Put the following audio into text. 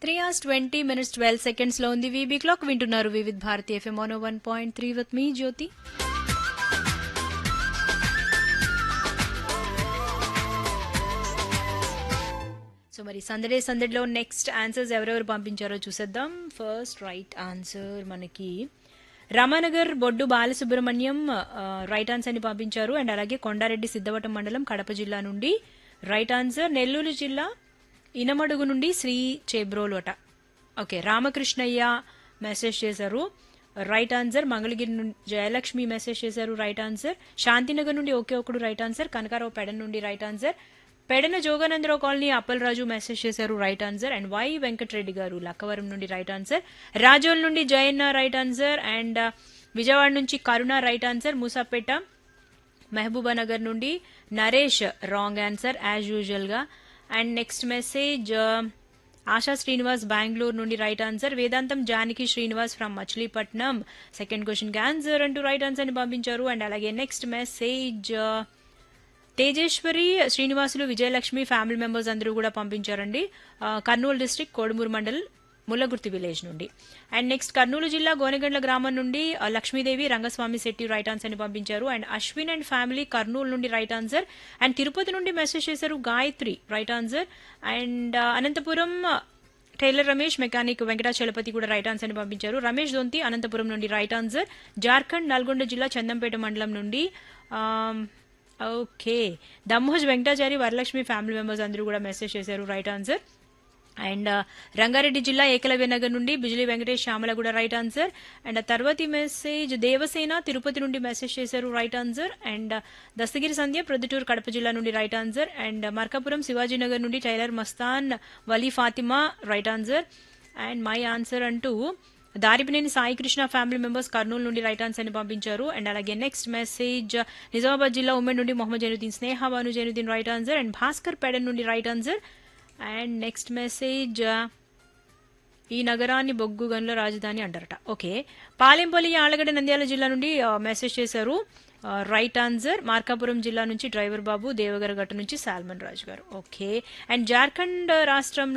three hours twenty minutes twelve seconds లో ఉంది V B clock వింటున్నారు Vividh Bharati F M one one point three with మీ Jyothi so మరి సందడే సందడిలో నెక్స్ట్ ఆన్సర్స్ ఎవరెవరు పంపించారో చూసేద్దాం ఫస్ట్ రైట్ ఆన్సర్ మనకి రామానగర్ బొడ్డు బాలసుబ్రహ్మణ్యం రైట్ ఆన్సర్ అని పంపించారు అండ్ అలాగే కొండారెడ్డి సిద్ధవటం మండలం కడప జిల్లా నుండి రైట్ ఆన్సర్ నెల్లూరు జిల్లా ఇనమడుగు నుండి శ్రీ చేబ్రోలోట ఓకే రామకృష్ణయ్య మెసేజ్ చేశారు రైట్ ఆన్సర్ మంగళగిరి నుండి జయలక్ష్మి మెసేజ్ చేశారు రైట్ ఆన్సర్ శాంతినగర్ నుండి ఒకే ఒకడు రైట్ ఆన్సర్ కనకారావు పెడన్ నుండి right answer Pedana Joganandarao colony Appalaraju message చేశారు right answer and Y Venkatareddy గారు లక్కవరం నుండి రైట్ ఆన్సర్ రాజోల్ నుండి Jayanna right answer and Vijayawada నుంచి కరుణ రైట్ ఆన్సర్ మూసాపేట మహబూబానగర్ నుండి Naresh wrong answer as usual గా and next message ASHA Srinivas Bengaluru నుండి right answer Vedantam Janaki Srinivas from Machilipatnam second question కి ఆన్సర్ అంటూ రైట్ ఆన్సర్ ని పంపించారు అండ్ అలాగే next message Tejeswari Srinivasulu Vijayalakshmi family members అందరూ కూడా పంపించారండి ఆ, కర్నూలు డిస్టిక్ కోడుమూరు మండల్ ముల్లగుర్తి విలేజ్ నుండి అండ్ నెక్స్ట్ కర్నూలు జిల్లా గోనెగండ్ల గ్రామం నుండి ఆ, లక్ష్మీదేవి రంగస్వామి శెట్టి రైట్ ఆన్సర్ ని పంపించారు and Ashwin and family Kurnool నుండి రైట్ ఆన్సర్ అండ్ తిరుపతి నుండి మెసేజ్ చేశారు గాయత్రి రైట్ ఆన్సర్ అండ్ ఆ, అనంతపురం టైలర్ రమేష్ మెకానిక్ వెంకటాచలపతి కూడా రైట్ ఆన్సర్ ని పంపించారు రమేష్ దొంతి అనంతపురం నుండి రైట్ ఆన్సర్ జార్ఖండ్ నల్గొండ జిల్లా చందంపేట మండలం నుండి um, okay Dammoj Venkatachari Varalakshmi family members అందరూ కూడా మెసేజ్ చేశారు రైట్ ఆన్సర్ అండ్ రంగారెడ్డి జిల్లా ఏకలవ్య నగర్ నుండి బిజిలీ వెంకటేష్ శ్యామల కూడా రైట్ ఆన్సర్ అండ్ తర్వాతి మెసేజ్ దేవసేన తిరుపతి నుండి మెసేజ్ చేశారు right answer and Dastagiri Sandhya Proddatur Kadapa జిల్లా నుండి right answer and Markapuram Shivajinagar నుండి tailor Mastan Wali Fatima right answer and my answer అంటూ దారిపినేని సాయి కృష్ణ ఫ్యామిలీ మెంబర్స్ కర్నూలు నుండి రైట్ ఆన్సర్ ని పంపించారు అండ్ అలాగే నెక్స్ట్ మెసేజ్ నిజామాబాద్ జిల్లా ఉమెన్ నుండి Mohammed Zainuddin Sneha Bhanu Zainuddin right answer and Bhaskar Pedana నుండి right answer and next message ఈ నగరాన్ని బొగ్గు గనుల రాజధాని అంటారట ఓకే పాలెంపల్లి ఆలగడ్డ నంద్యాల జిల్లా నుండి ఆ, మెసేజ్ చేశారు ఆ, రైట్ ఆన్సర్ మార్కాపురం జిల్లా నుంచి డ్రైవర్ బాబు దేవగరగట్ట నుంచి సాల్మన్ రాజు గారు ఓకే అండ్ జార్ఖండ్ రాష్ట్రం